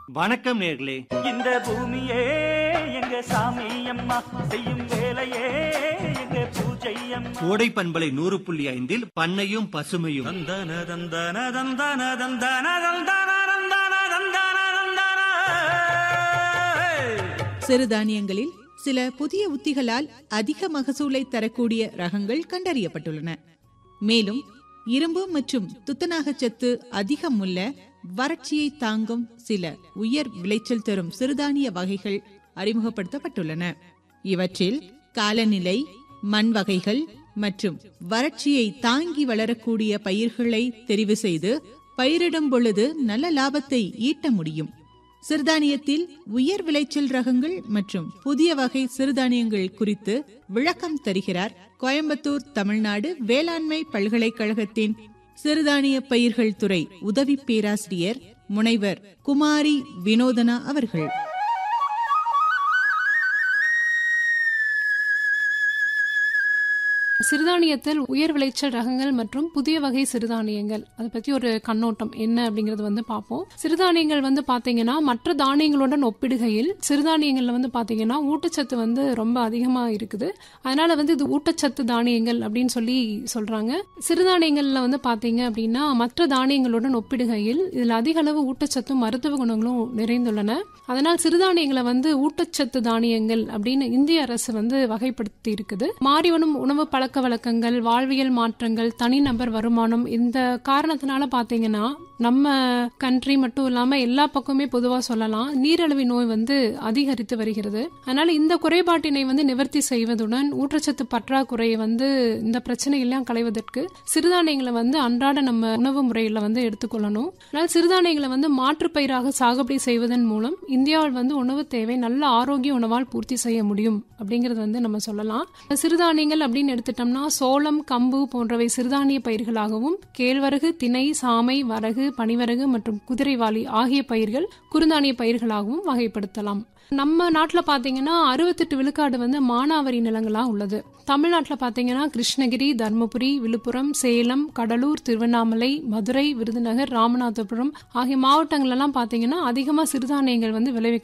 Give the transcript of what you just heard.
வணக்கம் நேர்களே இந்த பூமியே எங்க சாமி அம்மா செய்யும் வேலையே எங்க பூஜை அம்மா கோடை பண்பலை நூறு புள்ளி ஐந்தில் பண்ணையும் பசுமையும் தந்தன தந்தன தந்தன தந்தன தந்தன தந்தன தந்தன தந்தன சிறுதானியங்களில் சில புதிய உத்திகளால் அதிக மகசூலை தரக்கூடிய ரகங்கள் கண்டறியப்பட்டுள்ளன மேலும் இரும்பு மற்றும் துத்தநாகச் சத்து அதிகம் உள்ள வறட்சியை தாங்கும் சில உயர் விளைச்சல் தரும் சிறுதானிய வகைகள் அறிமுகப்படுத்தப்பட்டுள்ளன இவற்றில் காலநிலை மண் வகைகள் மற்றும் வறட்சியை தாங்கி வளரக்கூடிய பயிர்களை தெரிவு செய்து பயிரிடும் பொழுது நல்ல லாபத்தை ஈட்ட முடியும் சிறுதானியத்தில் உயர் விளைச்சல் ரகங்கள் மற்றும் புதிய வகை சிறுதானியங்கள் குறித்து விளக்கம் தருகிறார் கோயம்புத்தூர் தமிழ்நாடு வேளாண்மை பல்கலைக்கழகத்தின் சிறுதானிய பயிர்கள் துறை உதவி பேராசிரியர் முனைவர் குமாரி வினோதனா அவர்கள் சிறுதானியத்தில் உயர் விளைச்சல் ரகங்கள் மற்றும் புதிய வகை சிறுதானியங்கள் அதை பத்தி ஒரு கண்ணோட்டம் என்ன அப்படிங்கறது வந்து பார்ப்போம் சிறுதானியங்கள் வந்து பாத்தீங்கன்னா மற்ற தானியங்களுடன் ஒப்பிடுகையில் சிறுதானியங்கள்ல வந்து பாத்தீங்கன்னா ஊட்டச்சத்து வந்து ரொம்ப அதிகமா இருக்குது அதனால வந்து இது ஊட்டச்சத்து தானியங்கள் அப்படின்னு சொல்லி சொல்றாங்க சிறுதானியங்கள்ல வந்து பாத்தீங்க அப்படின்னா மற்ற தானியங்களுடன் ஒப்பிடுகையில் இதுல அதிக அளவு ஊட்டச்சத்தும் மருத்துவ குணங்களும் நிறைந்துள்ளன அதனால் சிறுதானியங்களை வந்து ஊட்டச்சத்து தானியங்கள் அப்படின்னு இந்திய அரசு வந்து வகைப்படுத்தி இருக்குது மாறிவரும் உணவு பழக்க வழக்கங்கள் வாழ்வியல் மாற்றங்கள் தனிநபர் வருமானம் இந்த காரணத்தினால பாத்தீங்கன்னா நம்ம கண்ட்ரி மட்டும் இல்லாம எல்லா பக்கமே பொதுவா சொல்லலாம் நீரிழிவு நோய் வந்து அதிகரித்து வருகிறது அதனால இந்த குறைபாட்டினை வந்து நிவர்த்தி செய்வதுடன் ஊட்டச்சத்து பற்றாக்குறையை வந்து இந்த பிரச்சனை எல்லாம் களைவதற்கு சிறுதானியங்களை வந்து அன்றாட நம்ம உணவு முறையில வந்து எடுத்துக்கொள்ளணும் அதனால சிறுதானியங்களை வந்து மாற்றுப் பயிராக சாகுபடி செய்வதன் மூலம் இந்தியாவில் வந்து உணவு தேவை நல்ல ஆரோக்கிய உணவால் பூர்த்தி செய்ய முடியும் அப்படிங்கறது வந்து நம்ம சொல்லலாம் சிறுதானியங்கள் அப்படின்னு எடுத்துட்டோம்னா சோளம் கம்பு போன்றவை சிறுதானிய பயிர்களாகவும் கேழ்வரகு திணை சாமை வரகு பனிவரகு மற்றும் குதிரைவாளி ஆகிய பயிர்கள் குறுந்தானிய பயிர்களாகவும் வகைப்படுத்தலாம் நம்ம நாட்டில் பார்த்தீங்கன்னா அறுபத்தெட்டு விழுக்காடு வந்து மானாவாரி நிலங்களா உள்ளது தமிழ்நாட்டில் பார்த்தீங்கன்னா கிருஷ்ணகிரி தர்மபுரி விழுப்புரம் சேலம் கடலூர் திருவண்ணாமலை மதுரை விருதுநகர் ராமநாதபுரம் ஆகிய மாவட்டங்கள்லாம் பார்த்தீங்கன்னா அதிகமாக சிறுதானியங்கள் வந்து விளைவிக்க